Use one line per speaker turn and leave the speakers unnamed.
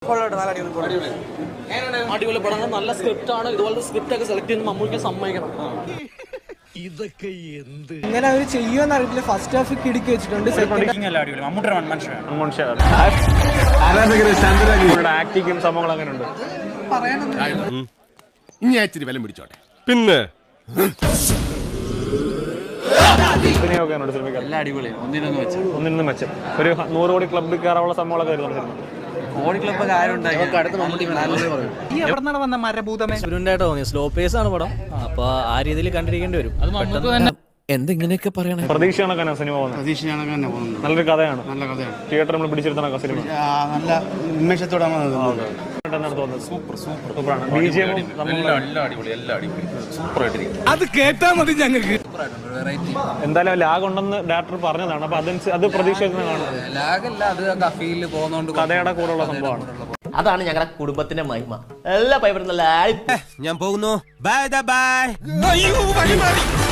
അടിപൊളി പടങ്ങൾ നല്ല സ്ക്രിപ്റ്റ് ആണ് ഇതുപോലത്തെ സ്ക്രിപ്റ്റ് ഒക്കെ സെലക്ട് ചെയ്യുന്ന മമ്മൂക്ക് സമ്മതിക്കണം
ഇങ്ങനെ അവർ ചെയ്യുമെന്ന് അറിയില്ല ഫസ്റ്റ് ഹാഫ് കിടുക്കി വെച്ചിട്ടുണ്ട്
ആക്ടിങ്ങും സംഭവങ്ങൾ അങ്ങനെ ഉണ്ട്
ഇനി ഇച്ചിരി വിലം പിടിച്ചോട്ടെ
പിന്നെ
അഭിനയമൊക്കെ ഉണ്ട് സിനിമയ്ക്ക്
എല്ലാം അടിപൊളിയാണ് ഒന്നിനൊന്നും വെച്ച്
ഒന്നിനും മെച്ചം ഒരു നൂറ് കോടി ക്ലബ്ബിൽ കയറാനുള്ള സംഭവങ്ങളൊക്കെ വരുന്നുണ്ട് സിനിമ
കോടി ക്ലബ്ബ് കാര്യം അടുത്ത് മമ്മൂട്ടി
സുരുണ്ടായിട്ട് തോന്നി സ്ലോ പേസ് ആണ് പടം അപ്പൊ ആ രീതിയിൽ കണ്ടിരിക്കേണ്ടി വരും എന്തെങ്ങനെയൊക്കെ പറയണേ
പ്രതീക്ഷ കണക്കാണ് സിനിമ പോകുന്നത്
പ്രതീക്ഷയാണ് തന്നെ പോകുന്നത്
നല്ലൊരു കഥയാണ്
നല്ല കഥയാണ്
തിയേറ്റർ നമ്മൾ പിടിച്ചിരുത്തണ സിനിമ
ആ, നല്ല ഉന്മേഷത്തോടാണ് അത് തോന്നുന്നത്.
എന്നാണ് തോന്നുന്നത് സൂപ്പർ സൂപ്പർ സൂപ്പറാണ് ബി ജി എമ്മും
അത് കേട്ടാ മതി ഞങ്ങൾക്ക്
എന്തായാലും ലാഗ് ഉണ്ടെന്ന് ഡയറക്ടർ പറഞ്ഞതാണ് അപ്പൊ അതനുസരിച്ച് അത് പ്രതീക്ഷ കാണുന്നത്
ലാഗല്ല അത് കഫീല് പോകുന്നോണ്ട്
കഥയുടെ കൂടെയുള്ള സംഭവമാണ്
അതാണ് ഞങ്ങളുടെ കുടുംബത്തിന്റെ മഹിമ എല്ലാ പൈപ്പറും നല്ല
ഞാൻ പോകുന്നു ബൈ ബൈ